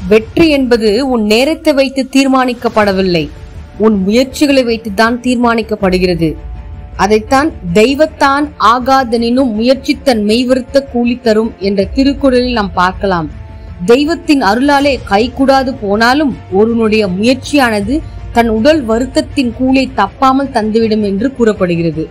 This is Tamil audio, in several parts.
வெற்றி என்பது உன் நேரத்தை வைத்து தீர்மானிக்கப்படவில்லை உன் முயற்சிகளை வைத்துதான் தீர்மானிக்கப்படுகிறது அதைத்தான் தெய்வத்தான் ஆகாதனினும் முயற்சித்தன் மெய்வருத்த கூலி தரும் என்ற திருக்குறளில் நாம் பார்க்கலாம் தெய்வத்தின் அருளாலே கைகூடாது போனாலும் ஒருவனுடைய முயற்சியானது தன் உடல் வருத்தத்தின் கூலை தப்பாமல் தந்துவிடும் என்று கூறப்படுகிறது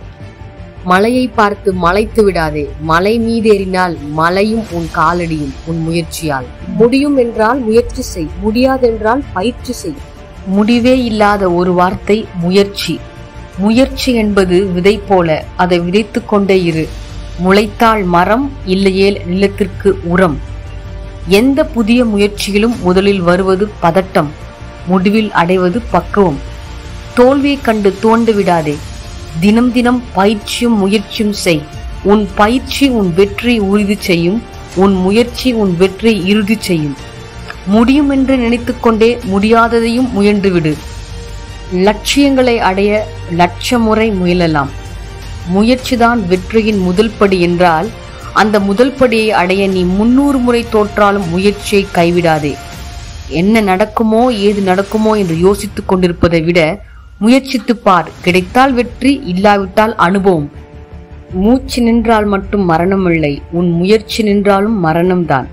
மலையை பார்த்து மலைத்து விடாதே மலை மீதேறினால் மலையும் உன் காலடியும் உன் முயற்சியால் முடியும் என்றால் முயற்சி செய் முடியாதென்றால் பயிற்சி செய் முடிவே இல்லாத ஒரு வார்த்தை முயற்சி முயற்சி என்பது விதை போல அதை விதைத்துக் கொண்டே இரு முளைத்தால் மரம் இல்லையேல் நிலத்திற்கு உரம் எந்த புதிய முயற்சியிலும் முதலில் வருவது பதட்டம் முடிவில் அடைவது பக்குவம் தோல்வியை கண்டு துவண்டு விடாதே தினம் தினம் பயிற்சியும் முயற்சியும் செய் உன் பயிற்சி உன் வெற்றி உறுதி செய்யும் உன் முயற்சி உன் வெற்றி இறுதி செய்யும் முடியும் என்று நினைத்துக்கொண்டே முடியாததையும் முயன்றுவிடு லட்சியங்களை அடைய லட்ச முறை முயலலாம் முயற்சிதான் வெற்றியின் முதல் படி என்றால் அந்த முதல் படியை அடைய நீ முன்னூறு முறை தோற்றாலும் முயற்சியை கைவிடாதே என்ன நடக்குமோ ஏது நடக்குமோ என்று யோசித்துக் கொண்டிருப்பதை விட முயற்சித்துப் பார் கிடைத்தால் வெற்றி இல்லாவிட்டால் அனுபவம் மூச்சு நின்றால் மட்டும் மரணம் இல்லை உன் முயற்சி நின்றாலும் மரணம்தான்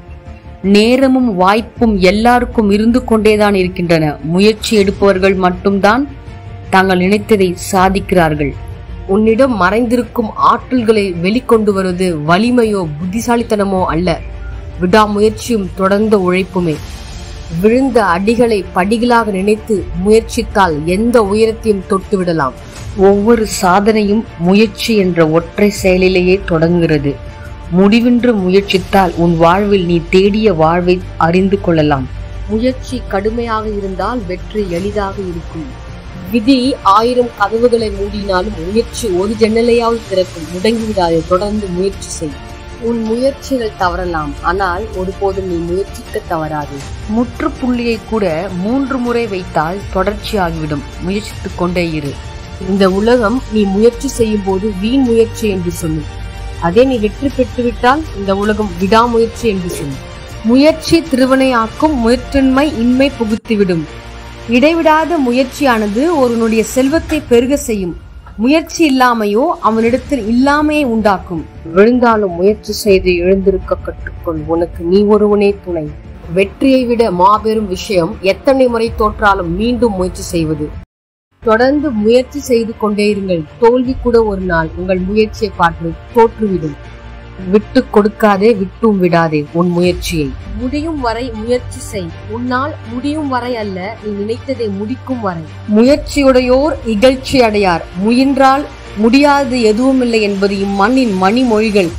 நேரமும் வாய்ப்பும் எல்லாருக்கும் இருந்து கொண்டேதான் இருக்கின்றன முயற்சி எடுப்பவர்கள் மட்டும்தான் தாங்கள் நினைத்ததை சாதிக்கிறார்கள் உன்னிடம் மறைந்திருக்கும் ஆற்றல்களை வெளிக்கொண்டு வருவது வலிமையோ புத்திசாலித்தனமோ அல்ல விடாமுயற்சியும் தொடர்ந்த உழைப்புமே விழுந்த அடிகளை படிகளாக நினைத்து முயற்சித்தால் எந்த உயரத்தையும் தொட்டுவிடலாம் ஒவ்வொரு சாதனையும் முயற்சி என்ற ஒற்றை செயலிலேயே தொடங்குகிறது முடிவின்றி முயற்சித்தால் உன் வாழ்வில் நீ தேடிய வாழ்வை அறிந்து கொள்ளலாம் முயற்சி கடுமையாக இருந்தால் வெற்றி எளிதாக இருக்கும் விதி ஆயிரம் கதவுகளை மூடினாலும் முயற்சி ஒரு ஜன்னலையாவது திறக்கும் முடங்கிவிடாதே தொடர்ந்து முயற்சி செய் உன் முயற்சிகள் தவறலாம் ஆனால் ஒருபோதும் நீ முயற்சிக்க தவறாது முற்றுப்புள்ளியை கூட மூன்று முறை வைத்தால் தொடர்ச்சியாகிவிடும் முயற்சித்துக் கொண்டே இரு இந்த உலகம் நீ முயற்சி செய்யும் போது வீண் முயற்சி என்று சொல்லும் அதே நீ வெற்றி பெற்றுவிட்டால் இந்த உலகம் விடாமுயற்சி என்று சொல்லும் முயற்சி திருவனையாக்கும் முயற்றின்மை இன்மை புகுத்திவிடும் இடைவிடாத முயற்சியானது ஒருவனுடைய செல்வத்தை பெருக செய்யும் முயற்சி இல்லாமையோ அவனிடத்தில் இல்லாமையை உண்டாக்கும் விழுந்தாலும் முயற்சி செய்து எழுந்திருக்க கற்றுக்கொள் உனக்கு நீ ஒருவனே துணை வெற்றியை விட மாபெரும் விஷயம் எத்தனை முறை தோற்றாலும் மீண்டும் முயற்சி செய்வது தொடர்ந்து முயற்சி செய்து கொண்டே இருங்கள் தோல்வி கூட ஒரு நாள் உங்கள் முயற்சியை பார்த்து தோற்றுவிடும் விட்டு கொடுக்காதே விட்டும் விடாதே உன் முயற்சியை முடியும் வரை முயற்சி செய் உன்னால் முடியும் வரை அல்ல நீ நினைத்ததை முடிக்கும் வரை முயற்சியுடையோர் இகழ்ச்சி அடையார் முயன்றால் முடியாது எதுவுமில்லை என்பது இம்மண்ணின் மணிமொழிகள்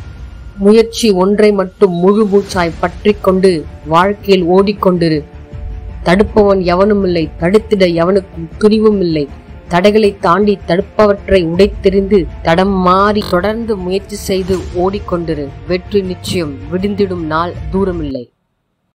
முயற்சி ஒன்றை மட்டும் முழு மூச்சாய் பற்றிக் கொண்டு வாழ்க்கையில் ஓடிக்கொண்டிரு தடுப்பவன் எவனுமில்லை தடுத்திட எவனுக்கும் துணிவும் இல்லை தடைகளை தாண்டி தடுப்பவற்றை உடைத்தெறிந்து தடம் மாறி தொடர்ந்து முயற்சி செய்து ஓடிக்கொண்டிரு வெற்றி நிச்சயம் விடிந்திடும் நாள் தூரமில்லை